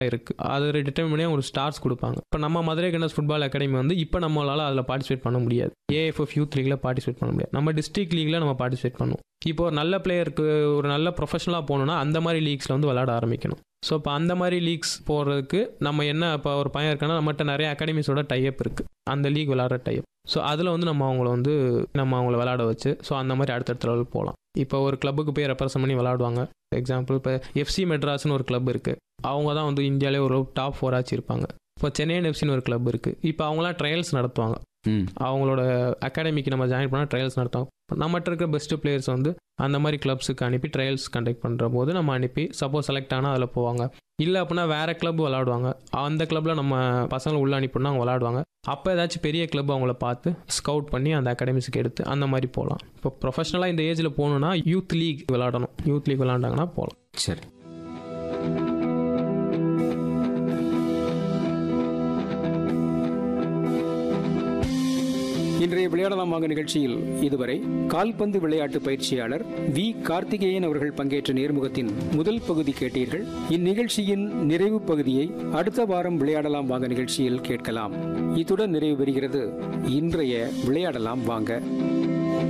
இருக்கு அது டிட்டர்மின் பண்ணி ஒரு ஸ்டார்ஸ் கொடுப்பாங்க இப்போ நம்ம மதுரை கண்டஸ் ஃபுட்பால் அகாடமி வந்து இப்போ நம்மளால அதில் பார்ட்டிசிபேட் பண்ண முடியாது ஏஎஃப்எஃப் யூத் லீக்ல பார்ட்டிசிபேட் பண்ண முடியாது நம்ம டிஸ்ட்ரிக்ட் லீக்ல நம்ம பார்ட்டிசிபேட் பண்ணுவோம் இப்போ ஒரு நல்ல பிளேயருக்கு ஒரு நல்ல ப்ரொஃபஷனலாக போகணும்னா அந்த மாதிரி லீக்ஸில் வந்து விளையாட ஆரம்பிக்கணும் ஸோ இப்போ அந்த மாதிரி லீக்ஸ் போகிறதுக்கு நம்ம என்ன இப்போ ஒரு பையன் இருக்கான்னா நம்மகிட்ட நிறைய அகாடமிஸோட டைப் இருக்குது அந்த லீக் விளாட்ற டைப் ஸோ அதில் வந்து நம்ம அவங்கள வந்து நம்ம அவங்கள விளையாட வச்சு ஸோ அந்த மாதிரி அடுத்தடுத்த லெவல் போகலாம் இப்போ ஒரு கிளப்புக்கு போய் ரெப்ரசன்ட் பண்ணி விளாடுவாங்க எக்ஸாம்பிள் இப்போ எஃப்சி மெட்ராஸ்னு ஒரு கிளப் இருக்குது அவங்க தான் வந்து இந்தியாவிலே ஒரு டாப் ஃபோர் ஆச்சு இருப்பாங்க இப்போ சென்னையன் எஃப்சின்னு ஒரு கிளப் இருக்குது இப்போ அவங்களாம் ட்ரையல்ஸ் நடத்துவாங்க ம் அவங்களோட அகாடமிக்கு நம்ம ஜாயின் பண்ணால் ட்ரையல்ஸ் நடத்துவோம் நம்மகிட்ட இருக்கிற பெஸ்ட் பிளேயர்ஸ் வந்து அந்த மாதிரி கிளப்ஸுக்கு அனுப்பி ட்ரையல்ஸ் கண்டக்ட் பண்ணுற போது நம்ம அனுப்பி சப்போஸ் செலக்ட் ஆனால் அதில் போவாங்க இல்லை அப்படின்னா வேறு கிளப் விளாடுவாங்க அந்த கிளப்பில் நம்ம பசங்களை உள்ள அனுப்பினா அவங்க விளாடுவாங்க அப்போ ஏதாச்சும் பெரிய கிளப் அவங்கள பார்த்து ஸ்கவுட் பண்ணி அந்த அகாடமிஸ்க்கு எடுத்து அந்த மாதிரி போகலாம் இப்போ ப்ரொஃபஷனலாக இந்த ஏஜில் போகணுன்னா யூத் லீக் விளாடணும் யூத் லீக் விளாண்டாங்கன்னா போகலாம் சரி இன்றைய விளையாடலாம் வாங்க நிகழ்ச்சியில் இதுவரை கால்பந்து விளையாட்டு பயிற்சியாளர் வி கார்த்திகேயன் அவர்கள் பங்கேற்ற நேர்முகத்தின் முதல் பகுதி கேட்டீர்கள் இந்நிகழ்ச்சியின் நிறைவு பகுதியை அடுத்த வாரம் விளையாடலாம் வாங்க நிகழ்ச்சியில் கேட்கலாம் இத்துடன் நிறைவு பெறுகிறது இன்றைய விளையாடலாம் வாங்க